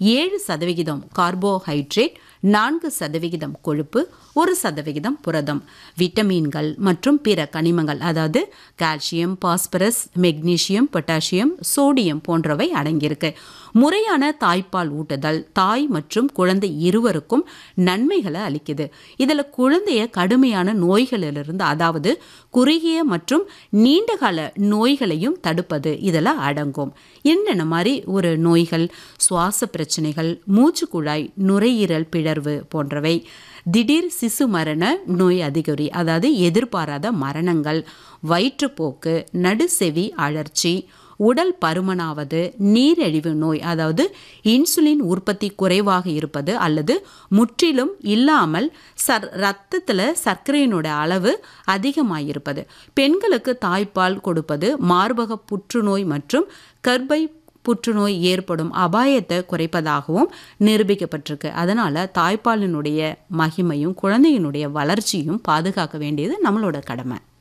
ஏழு சதவிகிதம் கார்போஹைட்ரேட் நான்கு சதவிகிதம் கொழுப்பு ஒரு சதவிகிதம் புரதம் விட்டமின்கள் மற்றும் பிற கனிமங்கள் அதாவது calcium phosphorus magnesium potassium sodium போன்றவை அடங்கியிருக்கு முறையான தாய்ப்பால் ஊட்டுதல் தாய் மற்றும் குழந்தை இருவருக்கும் நன்மைகளை அளிக்குது இதில் குழந்தைய கடுமையான நோய்களிலிருந்து அதாவது குறுகிய மற்றும் நீண்டகால நோய்களையும் தடுப்பது இதில் அடங்கும் என்னென்ன மாதிரி ஒரு நோய்கள் சுவாச பிரச்சனைகள் மூச்சுக்குழாய் நுரையீரல் பிளர்வு போன்றவை திடீர் சிசு மரண நோய் அதிகரி அதாவது எதிர்பாராத மரணங்கள் வயிற்றுப்போக்கு நடுசெவி அழற்சி உடல் பருமனாவது நீரிழிவு நோய் அதாவது இன்சுலின் உற்பத்தி குறைவாக இருப்பது அல்லது முற்றிலும் இல்லாமல் சர் ரத்தத்தில் சர்க்கரையினோட அளவு அதிகமாயிருப்பது பெண்களுக்கு தாய்ப்பால் கொடுப்பது மார்பக புற்றுநோய் மற்றும் கர்ப்பை புற்றுநோய் ஏற்படும் அபாயத்தை குறைப்பதாகவும் நிரூபிக்கப்பட்டிருக்கு அதனால் தாய்ப்பாலினுடைய மகிமையும் குழந்தையினுடைய வளர்ச்சியும் பாதுகாக்க வேண்டியது நம்மளோட கடமை